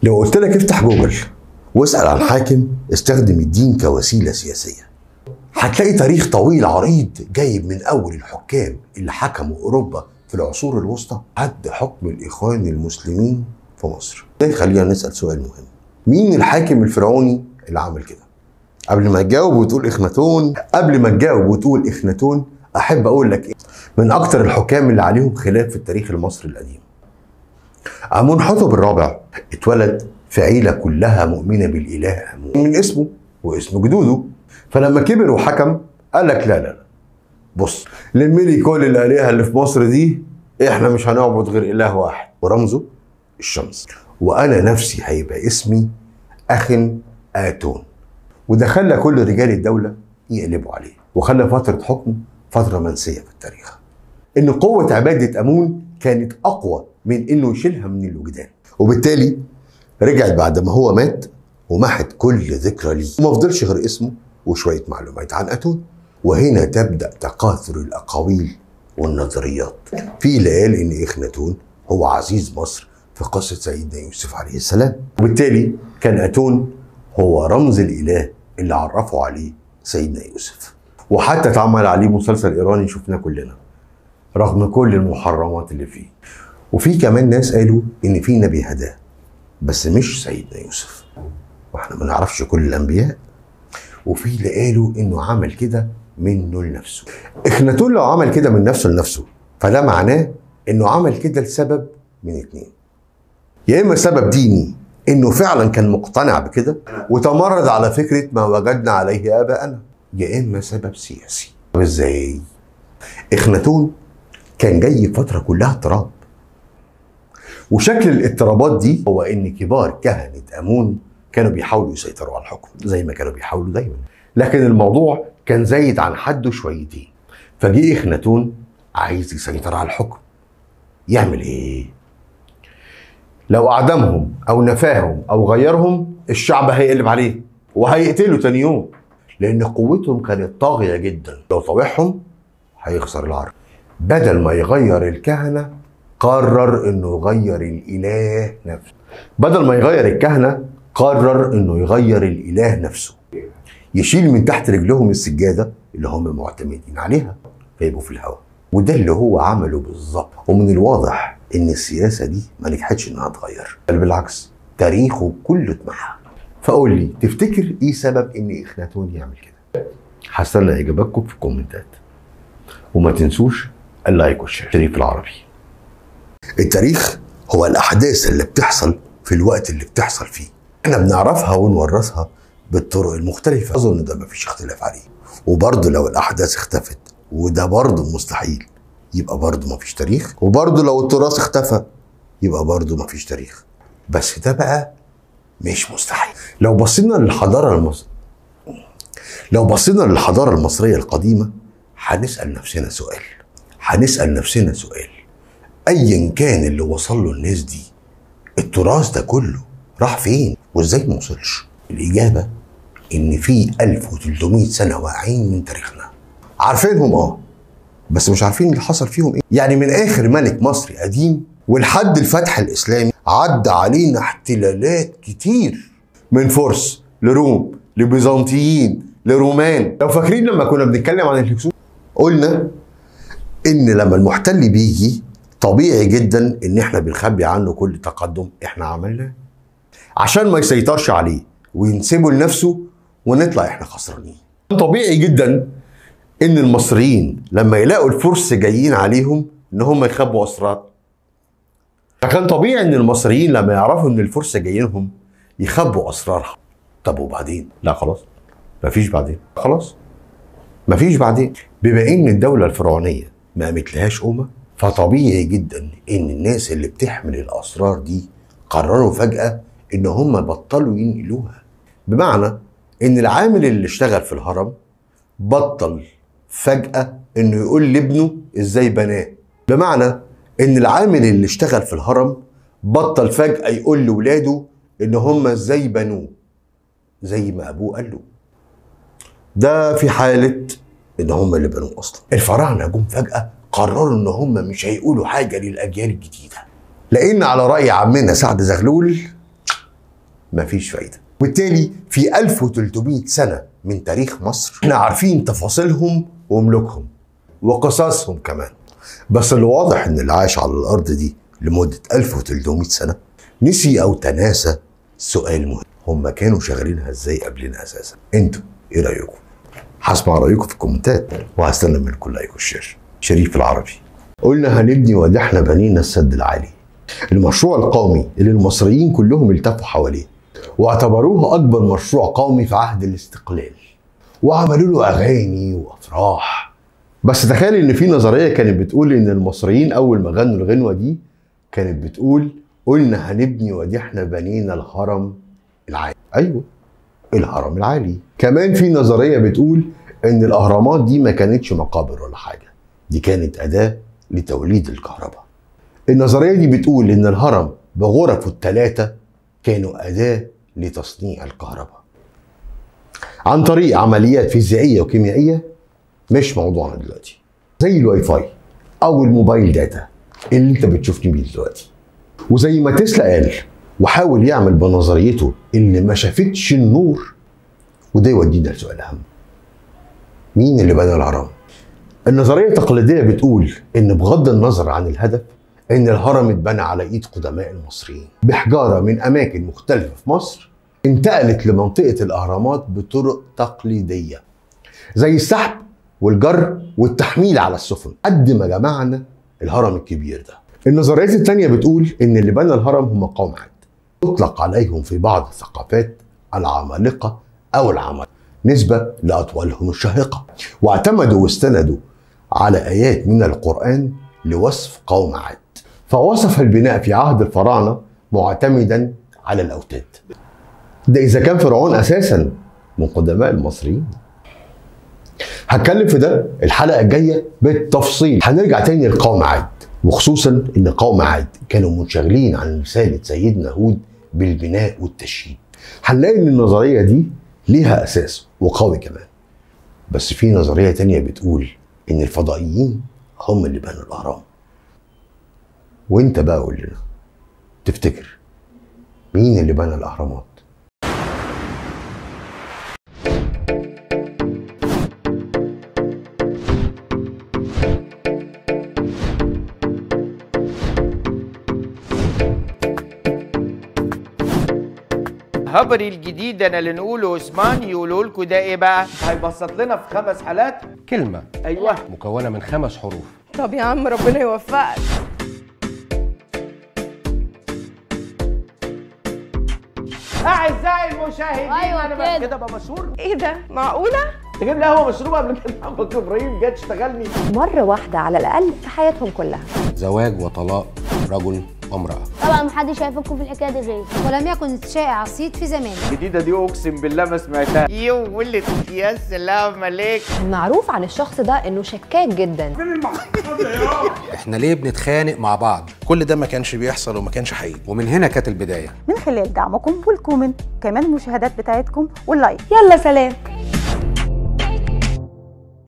لو قلت لك افتح جوجل واسأل عن حاكم استخدم الدين كوسيلة سياسية هتلاقي تاريخ طويل عريض جايب من أول الحكام اللي حكموا أوروبا في العصور الوسطى لحد حكم الإخوان المسلمين في مصر ده يخلينا نسأل سؤال مهم مين الحاكم الفرعوني اللي عمل كده قبل ما تجاوب وتقول إخناتون قبل ما تجاوب وتقول إخناتون أحب أقول لك إيه من أكتر الحكام اللي عليهم خلاف في التاريخ المصري القديم أمون حطب الرابع اتولد في عيلة كلها مؤمنة بالإله أمون من اسمه واسم جدوده فلما كبر وحكم قال لك لا لا لا بص لملي كل الآلهة اللي في مصر دي احنا مش هنعبد غير إله واحد ورمزه الشمس وأنا نفسي هيبقى اسمي أخن آتون وده خلى كل رجال الدولة يقلبوا عليه وخلى فترة حكمه فترة منسية في التاريخ إن قوة عبادة أمون كانت أقوى من إنه يشيلها من الوجدان وبالتالي رجعت بعد ما هو مات ومحت كل ذكرى ليه وما فضلش غير اسمه وشوية معلومات عن أتون وهنا تبدأ تكاثر الأقاويل والنظريات في اللي قال إن إخناتون هو عزيز مصر في قصة سيدنا يوسف عليه السلام وبالتالي كان أتون هو رمز الإله اللي عرفوا عليه سيدنا يوسف وحتى اتعمل عليه مسلسل إيراني شفناه كلنا رغم كل المحرمات اللي فيه وفي كمان ناس قالوا إن في نبي هداه بس مش سيدنا يوسف واحنا ما نعرفش كل الانبياء وفي اللي قالوا انه عمل كده منه لنفسه اخناتون لو عمل كده من نفسه لنفسه فده معناه انه عمل كده لسبب من اتنين يا اما سبب ديني انه فعلا كان مقتنع بكده وتمرد على فكره ما وجدنا عليه اباءنا يا اما سبب سياسي طب ازاي اخناتون كان جاي فتره كلها اضطراب وشكل الاضطرابات دي هو ان كبار كهنه امون كانوا بيحاولوا يسيطروا على الحكم زي ما كانوا بيحاولوا دايما لكن الموضوع كان زايد عن حده شويتين فجه اخناتون عايز يسيطر على الحكم يعمل ايه لو اعدمهم او نفاهم او غيرهم الشعب هيقلب عليه وهيقتله تاني يوم لان قوتهم كانت طاغيه جدا لو طاوعهم هيخسر العرب بدل ما يغير الكهنه قرر انه يغير الاله نفسه بدل ما يغير الكهنه قرر انه يغير الاله نفسه يشيل من تحت رجلهم السجاده اللي هم معتمدين عليها فيبقوا في الهواء وده اللي هو عمله بالظبط ومن الواضح ان السياسه دي ما نجحتش انها تغير بل بالعكس تاريخه كله اتمحى فقول لي تفتكر ايه سبب ان اخناتون يعمل كده هستنى اجاباتكم في الكومنتات وما تنسوش اللايك والشير شريف العربي التاريخ هو الاحداث اللي بتحصل في الوقت اللي بتحصل فيه احنا بنعرفها ونورثها بالطرق المختلفة أظن ده مفيش اختلاف عليه وبرضه لو الأحداث اختفت وده برضه مستحيل يبقى برضه مفيش تاريخ وبرضه لو التراث اختفى يبقى برضه مفيش تاريخ بس ده بقى مش مستحيل لو بصينا للحضارة المصرية لو بصينا للحضارة المصرية القديمة هنسأل نفسنا سؤال هنسأل نفسنا سؤال أيا كان اللي وصل له الناس دي التراث ده كله راح فين وازاي ما وصلش الإجابة إن في 1300 سنة واقعين من تاريخنا عارفينهم اه بس مش عارفين اللي حصل فيهم ايه يعني من آخر ملك مصري قديم ولحد الفتح الإسلامي عدى علينا احتلالات كتير من فرس لروم لبيزنطيين لرومان لو فاكرين لما كنا بنتكلم عن الهكسوس قلنا ان لما المحتل بيجي طبيعي جدا ان احنا بنخبي عنه كل تقدم احنا عملناه عشان ما يسيطرش عليه وينسبه لنفسه ونطلع احنا خسرانين طبيعي جدا ان المصريين لما يلاقوا الفرس جايين عليهم ان هم يخبوا اسرار فكان طبيعي ان المصريين لما يعرفوا ان الفرس جايينهم يخبوا اسرارها طب وبعدين لا خلاص مفيش بعدين خلاص مفيش بعدين بما ان الدوله الفرعونيه ما قامتلهاش قومه فطبيعي جدا ان الناس اللي بتحمل الاسرار دي قرروا فجاه ان هم بطلوا ينقلوها بمعنى ان العامل اللي اشتغل في الهرم بطل فجاه انه يقول لابنه ازاي بناه بمعنى ان العامل اللي اشتغل في الهرم بطل فجاه يقول لاولاده ان هم ازاي بنوه زي ما ابوه قال له ده في حاله ان هم اللي بنوه اصلا الفراعنه جم فجاه قرروا ان هم مش هيقولوا حاجه للاجيال الجديده لان على راي عمنا سعد زغلول مفيش فايده وبالتالي في 1300 سنه من تاريخ مصر احنا عارفين تفاصيلهم وملوكهم وقصصهم كمان بس اللي واضح ان اللي عاش على الارض دي لمده 1300 سنه نسي او تناسى سؤال مهم هم كانوا شغالينها ازاي قبلنا اساسا انتوا ايه رايكم هسمع رايكم في الكومنتات وهستنى منكم لايك والشير شريف العربي قلنا هنبني وادي احنا بنينا السد العالي المشروع القومي اللي المصريين كلهم التفوا حواليه واعتبروه اكبر مشروع قومي في عهد الاستقلال وعملوا له اغاني وافراح بس تخيل ان في نظريه كانت بتقول ان المصريين اول ما غنوا الغنوه دي كانت بتقول قلنا هنبني وادي احنا بنينا الهرم العالي ايوه الهرم العالي كمان في نظريه بتقول ان الاهرامات دي ما كانتش مقابر ولا حاجه دي كانت اداه لتوليد الكهرباء النظريه دي بتقول ان الهرم بغرفه الثلاثه كانوا اداه لتصنيع الكهرباء عن طريق عمليات فيزيائيه وكيميائيه مش موضوعنا دلوقتي زي الواي فاي او الموبايل داتا اللي انت بتشوفني بيه دلوقتي وزي ما تسلا قال وحاول يعمل بنظريته اللي ما شافتش النور وده يودينا لسؤال اهم مين اللي بنى الهرم النظريه التقليديه بتقول ان بغض النظر عن الهدف ان الهرم اتبنى على ايد قدماء المصريين بحجاره من اماكن مختلفه في مصر انتقلت لمنطقه الاهرامات بطرق تقليديه زي السحب والجر والتحميل على السفن قد ما جمعنا الهرم الكبير ده النظريات التانية بتقول ان اللي بنى الهرم هم قوم عاد يطلق عليهم في بعض الثقافات العمالقة او العمالقة نسبة لأطوالهم الشاهقة واعتمدوا واستندوا على آيات من القرآن لوصف قوم عاد فوصف البناء في عهد الفراعنة معتمدا على الأوتاد ده إذا كان فرعون أساسا من قدماء المصريين هتكلم في ده الحلقة الجاية بالتفصيل هنرجع تاني لقوم عاد وخصوصا ان قوم عاد كانوا منشغلين عن رسالة سيدنا هود بالبناء والتشييد هنلاقي ان النظرية دي ليها اساس وقوي كمان بس في نظرية تانية بتقول ان الفضائيين هم اللي بنوا الاهرام وانت بقى قول لنا تفتكر مين اللي بنى الاهرامات هبري الجديد انا اللي نقوله عثمان يقولوا لكم ده ايه بقى هيبسط لنا في خمس حالات كلمة ايوه مكونة من خمس حروف طب يا عم ربنا يوفقك اعزائي المشاهدين أيوة انا بقى كده. كده بقى مشهور ايه ده معقولة؟ تجيب لي قهوه مشروبه قبل كده اخوك ابراهيم جه تشتغلني مرة واحدة على الأقل في حياتهم كلها زواج وطلاق رجل وامرأة طبعا محدش هيفكر في الحكايه دي غيري ولم يكن شائع الصيت في زمانه الجديده دي اقسم بالله ما سمعتها يو ولد يا سلام عليك معروف عن الشخص ده إنه شكاك جدا احنا ليه بنتخانق مع بعض كل ده ما كانش بيحصل وما كانش حقيقي ومن هنا كانت البداية من خلال دعمكم والكومنت كمان المشاهدات بتاعتكم واللايك يلا سلام